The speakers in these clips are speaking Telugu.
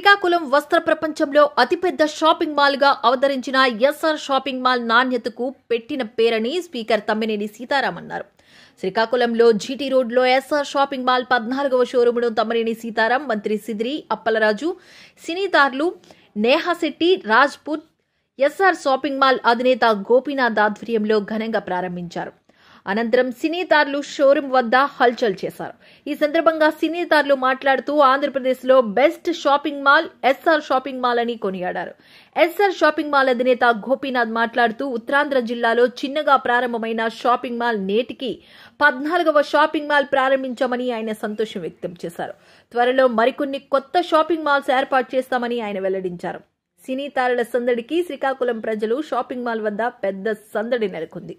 శ్రీకాకుళం వస్త్ర ప్రపంచంలో అతిపెద్ద షాపింగ్ మాల్ గా అవతరించిన ఎస్ఆర్ షాపింగ్ మాల్ నాణ్యతకు పెట్టిన పేరని స్పీకర్ తమ్మినేని సీతారాం అన్నారు శ్రీకాకుళంలో జీటీ రోడ్లో ఎస్ఆర్ షాపింగ్ మాల్ పద్నాలుగవ షోరూమును తమ్మినేని సీతారాం మంత్రి సిదిరి అప్పలరాజు సినీతార్లు Neha Shetty Rajput SR shopping mall అధినేత గోపీనాథ్ ఆధ్వర్యంలో ఘనంగా ప్రారంభించారు అనంతరం సినీతార్లు షోరూం వద్ద హల్చల్ చేశారు ఈ సందర్భంగా సినీతార్లు మాట్లాడుతూ ఆంధ్రప్రదేశ్లో best shopping mall SR shopping mall అని కొనియాడారు ఎస్ఆర్ షాపింగ్ మాల్ అధినేత గోపీనాథ్ మాట్లాడుతూ ఉత్తరాంధ్ర జిల్లాలో చిన్నగా ప్రారంభమైన షాపింగ్ మాల్ నేటికి పద్నాలుగవ షాపింగ్ మాల్ ప్రారంభించామని ఆయన సంతోషం వ్యక్తం చేశారు త్వరలో మరికొన్ని కొత్త షాపింగ్ మాల్స్ ఏర్పాటు చేస్తామని ఆయన వెల్లడించారు సినీ తారల సందడికి శ్రీకాకుళం ప్రజలు షాపింగ్ మాల్ వద్ద పెద్ద సందడి నెలకొంది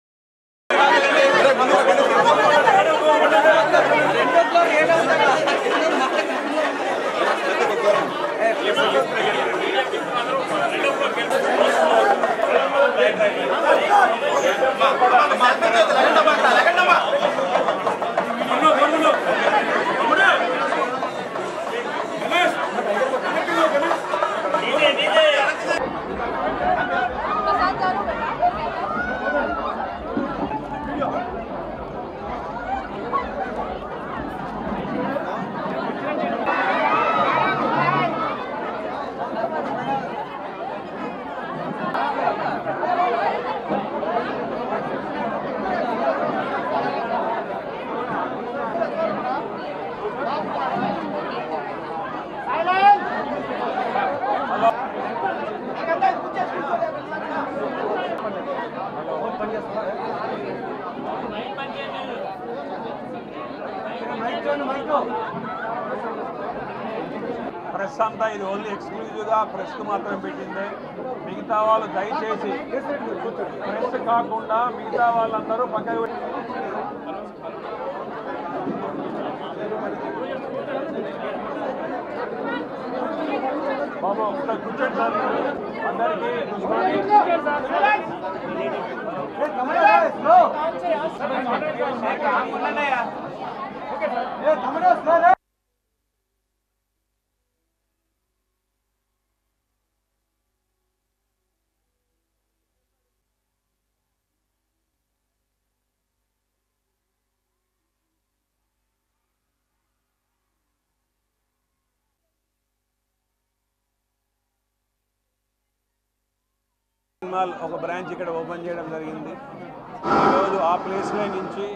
ప్రెస్ అంతా ఇది ఓన్లీ ఎక్స్క్లూజివ్గా ప్రెస్కి మాత్రం పెట్టింది మిగతా వాళ్ళు దయచేసి ప్రెస్ కాకుండా మిగతా వాళ్ళందరూ పక్కన పెట్టి బాబు ఒకసారి కూర్చోండి సార్ అందరికీ కూర్చోండి మాల్ ఒక బ్రాంచ్ ఇక్కడ ఓపెన్ చేయడం జరిగింది ఈరోజు ఆ ప్లేస్లో నుంచి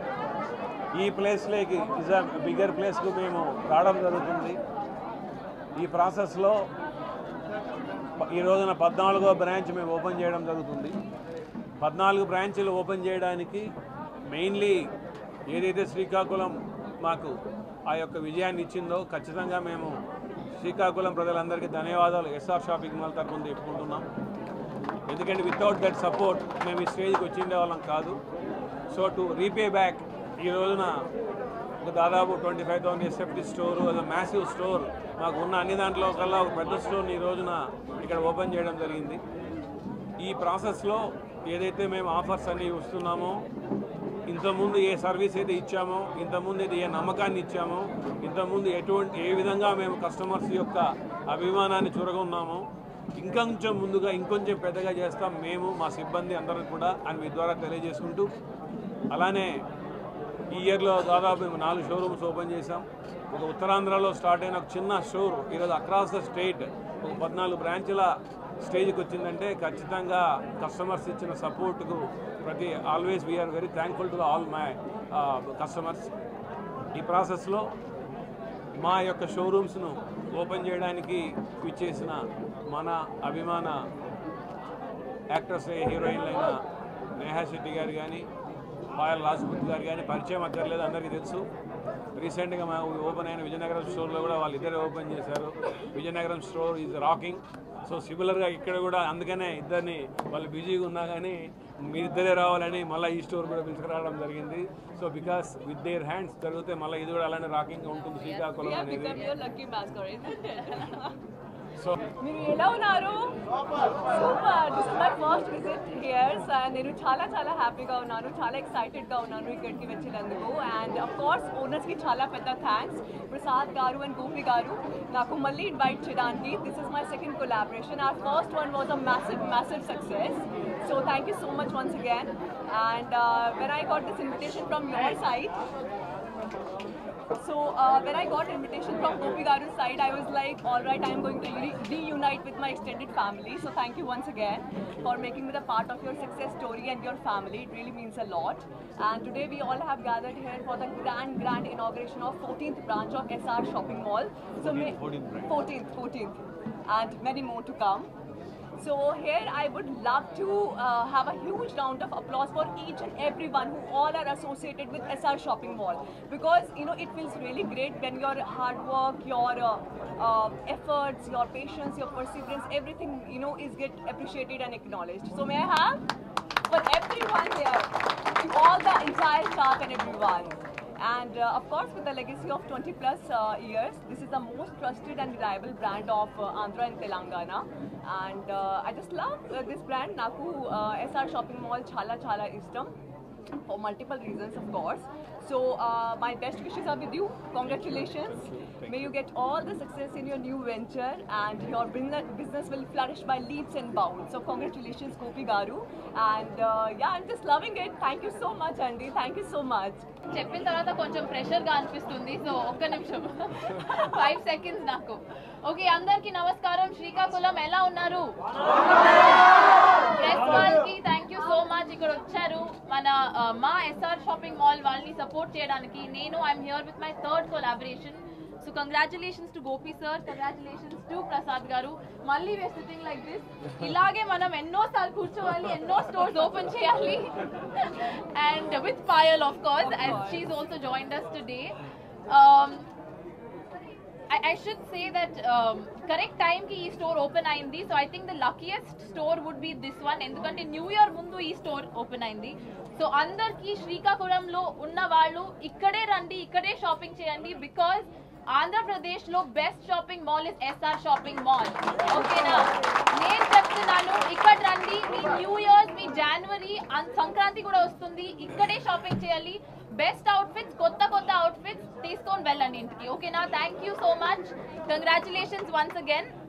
ఈ ప్లేస్లోకి ఇస్ అ బిగ్గర్ ప్లేస్కు మేము రావడం జరుగుతుంది ఈ ప్రాసెస్లో ప- ఈ రోజున పద్నాలుగో బ్రాంచ్ మేము ఓపెన్ చేయడం జరుగుతుంది పద్నాలుగు బ్రాంచ్లు ఓపెన్ చేయడానికి మెయిన్లీ ఏదైతే శ్రీకాకుళం మాకు ఆ యొక్క విజయాన్ని ఇచ్చిందో ఖచ్చితంగా మేము శ్రీకాకుళం ప్రజలందరికీ ధన్యవాదాలు ఎస్ఆర్ షాపింగ్ మాల్ తరఫున చెప్పుకుంటున్నాం ఎందుకంటే వితౌట్ దట్ సపోర్ట్ మేము ఈ స్టేజ్కి వచ్చిండే వాళ్ళం కాదు సో టు రీపే బ్యాక్ ఈ రోజున ఒక దాదాపు twenty five thousand SFT store అది మ్యాసివ్ స్టోర్ మాకు ఉన్న అన్ని దాంట్లో కల్లా ఒక పెద్ద స్టోర్ని ఈ రోజున ఇక్కడ ఓపెన్ చేయడం జరిగింది ఈ ప్రాసెస్లో ఏదైతే మేము ఆఫర్స్ అన్ని ఇస్తున్నామో ఇంతకుముందు ఏ సర్వీస్ అయితే ఇచ్చామో ఇంతకుముందు అయితే ఏ నమ్మకాన్ని ఇచ్చామో ఇంతకుముందు ఎటువంటి ఏ విధంగా మేము కస్టమర్స్ యొక్క అభిమానాన్ని చూరగొన్నామో ఇంకొంచెం ముందుగా ఇంకొంచెం పెద్దగా చేస్తాం మేము మా సిబ్బంది అందరం కూడా అని మీ ద్వారా తెలియజేసుకుంటూ అలానే ఈ ఇయర్లో దాదాపు మేము నాలుగు షోరూమ్స్ ఓపెన్ చేశాం ఒక ఉత్తరాంధ్రలో స్టార్ట్ అయిన ఒక చిన్న స్టోర్ ఈరోజు అక్రాస్ ద స్టేట్ ఒక పద్నాలుగు బ్రాంచ్ల స్టేజ్కి వచ్చిందంటే ఖచ్చితంగా కస్టమర్స్ ఇచ్చిన సపోర్ట్కు ప్రతి always we're very thankful to all my customers ఈ ప్రాసెస్లో మా యొక్క షోరూమ్స్ను ఓపెన్ చేయడానికి ఇచ్చేసిన మన అభిమాన యాక్టర్స్ హీరోయిన్లైన నేహా శెట్టి గారు కానీ పాయల్ రాజ్పూత్ గారు కానీ పరిచయం అక్కర్లేదు అందరికీ తెలుసు రీసెంట్గా మా ఓపెన్ అయిన విజయనగరం స్టోర్లో కూడా వాళ్ళు ఇద్దరే ఓపెన్ చేశారు Vizianagaram store is rocking so సిమిలర్గా ఇక్కడ కూడా అందుకనే ఇద్దరిని వాళ్ళు బిజీగా ఉన్నా కానీ మీరిద్దరే రావాలని మళ్ళీ ఈ స్టోర్ కూడా పిలుచుకురావడం జరిగింది so because with their hands జరిగితే మళ్ళీ ఇది కూడా అలానే రాకింగ్గా ఉంటుంది శ్రీకాకుళం అనేది become your lucky mascot, isn't it? So మీరు ఎలా ఉన్నారు super this is my first visit here's నేను చాలా చాలా హ్యాపీగా ఉన్నాను చాలా ఎక్సైటెడ్గా ఉన్నాను ఇక్కడికి వచ్చినందుకు అండ్ అఫ్ కోర్స్ ఓనర్స్కి చాలా పెద్ద థ్యాంక్స్ ప్రసాద్ గారు అండ్ గోపి గారు నాకు మళ్ళీ ఇన్వైట్ చేయడానికి this is my second collaboration or first one was a massive massive success so thank you so much once again and when I got this invitation from your side So uh, when I got invitation from Gopi Garu's side, I was like, all right, I'm going to uni- reunite with my extended family. So thank you once again for making me the part of your success story and your family. It really means a lot. And today we all have gathered here for the grand, grand inauguration of 14th branch of SR Shopping Mall. So may 14th branch. 14th, 14th, and many more to come. So here I would love to uh, have a huge round of applause for each and everyone who all are associated with SR Shopping Mall because you know it feels really great when your hard work, your uh, uh, efforts, your patience, your perseverance, everything you know is get appreciated and acknowledged. So may I have for everyone here, to all the entire staff and everyone. And uh, of course, with the legacy of 20 plus uh, years, this is the most trusted and reliable brand of uh, Andhra and Telangana. And uh, I just love uh, this brand. Naku uh, SR Shopping Mall chala chala istam for multiple reasons, of course. So uh, my best wishes are with you. Congratulations. May you get all the success in your new venture and your business business will flourish by leaps and bounds. So congratulations, Gopi Garu. And uh, yeah, I'm just loving it. Thank you so much, Andy. Thank you so much. చెప్పిన తర్వాత కొంచెం ప్రెషర్ గా అనిపిస్తుంది సో ఒక్క నిమిషం ఫైవ్ సెకండ్స్ నాకు ఓకే అందరికి నమస్కారం శ్రీకాకుళం ఎలా ఉన్నారు ప్రెస్ వాళ్ళకి థ్యాంక్ యూ సో మచ్ ఇక్కడ వచ్చారు మన ఆ, మా ఎస్ఆర్ షాపింగ్ మాల్ వాళ్ళని సపోర్ట్ చేయడానికి నేను I'm here with my third collaboration so congratulations to Gopi sir congratulations to Prasad garu మళ్ళీ వే సిట్టింగ్ లైక్ దిస్ ఇలాగే మనం ఎన్నో సార్లు కూర్చోవాలి ఎన్నో స్టోర్స్ ఓపెన్ చేయాలి and with Payal of course as she's also joined us today um, I, I should say that um, correct time కి ఈ స్టోర్ ఓపెన్ అయింది so I think the luckiest store would be this one ఎందుకంటే న్యూ ఇయర్ ముందు ఈ స్టోర్ ఓపెన్ అయింది సో అందరికి శ్రీకాకుళంలో ఉన్న వాళ్ళు ఇక్కడే రండి ఇక్కడే షాపింగ్ చేయండి బికాస్ ఆంధ్రప్రదేశ్ లో best shopping mall is SR shopping mall ఓకేనా నేను చెప్తున్నాను ఇక్కడ రండి మీ న్యూ ఇయర్ మీ జనవరి సంక్రాంతి కూడా వస్తుంది ఇక్కడే షాపింగ్ చేయాలి బెస్ట్ అవుట్ఫిట్స్ కొత్త కొత్త అవుట్ఫిట్స్ తీసుకొని వెళ్ళండి ఇంటికి ఓకేనా thank you so much congratulations once again